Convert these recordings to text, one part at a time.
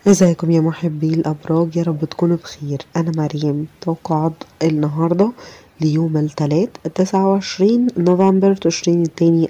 ازيكم يا محبي الابراج يا رب تكونوا بخير انا مريم توقعات النهارده ليوم الثلاث 29 نوفمبر تشرين التاني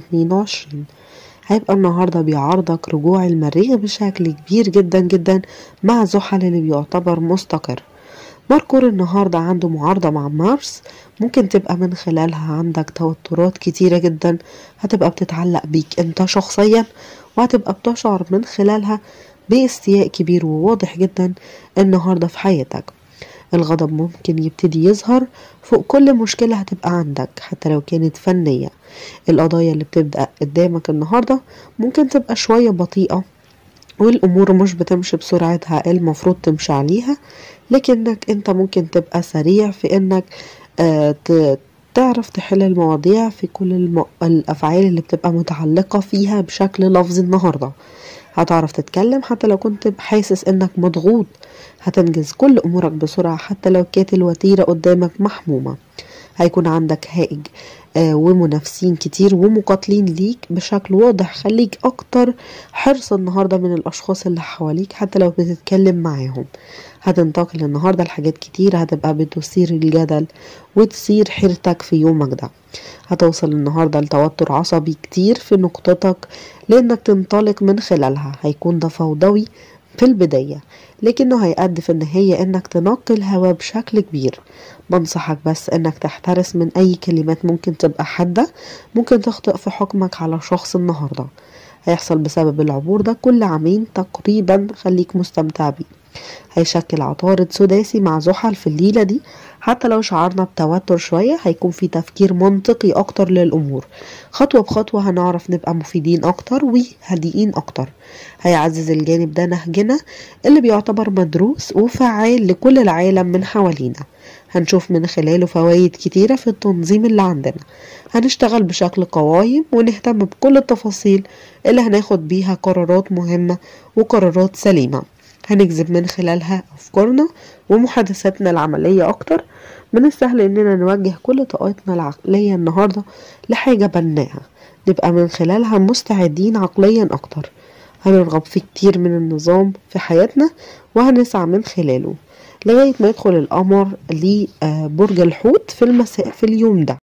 2022 هيبقى النهارده بيعارضك رجوع المريخ بشكل كبير جدا جدا مع زحل اللي بيعتبر مستقر ماركور النهارده عنده معارضة مع مارس ممكن تبقى من خلالها عندك توترات كتيرة جدا هتبقى بتتعلق بيك انت شخصيا وهتبقى بتشعر من خلالها باستياء كبير وواضح جدا النهارده في حياتك الغضب ممكن يبتدي يظهر فوق كل مشكلة هتبقى عندك حتى لو كانت فنية القضايا اللي بتبدأ قدامك النهاردة ممكن تبقى شوية بطيئة والأمور مش بتمشي بسرعتها المفروض تمشي عليها لكنك انت ممكن تبقى سريع في انك آه تعرف تحل المواضيع في كل الم... الأفعال اللي بتبقى متعلقة فيها بشكل لفظي النهاردة هتعرف تتكلم حتى لو كنت حاسس انك مضغوط هتنجز كل امورك بسرعة حتى لو كانت الوتيرة قدامك محمومة هيكون عندك هائج آه ومنافسين كتير ومقاتلين ليك بشكل واضح خليك اكتر حرص النهاردة من الاشخاص اللي حواليك حتى لو بتتكلم معاهم هتنتقل النهاردة لحاجات كتير هتبقى بتثير الجدل وتثير حيرتك في يومك ده هتوصل النهاردة لتوتر عصبي كتير في نقطتك لانك تنطلق من خلالها هيكون ده فوضوي في البداية لكنه هيأدي في النهاية انك تنقي الهواء بشكل كبير بنصحك بس انك تحترس من اي كلمات ممكن تبقى حادة ممكن تخطئ في حكمك على شخص النهاردة هيحصل بسبب العبور ده كل عامين تقريبا خليك مستمتع بيه هيشكل عطارد سداسي مع زحل في الليلة دي حتى لو شعرنا بتوتر شوية هيكون في تفكير منطقي أكتر للأمور خطوة بخطوة هنعرف نبقى مفيدين أكتر وهادئين أكتر هيعزز الجانب ده نهجنا اللي بيعتبر مدروس وفعال لكل العالم من حوالينا هنشوف من خلاله فوائد كتيرة في التنظيم اللي عندنا هنشتغل بشكل قوايم ونهتم بكل التفاصيل اللي هناخد بيها قرارات مهمة وقرارات سليمة هنجذب من خلالها أفكارنا ومحادثاتنا العملية أكتر من السهل إننا نوجه كل طاقتنا العقلية النهاردة لحاجة بناءة نبقى من خلالها مستعدين عقليا أكتر هنرغب في كتير من النظام في حياتنا وهنسعى من خلاله لغاية ما يدخل القمر لبرج الحوت في المساء في اليوم ده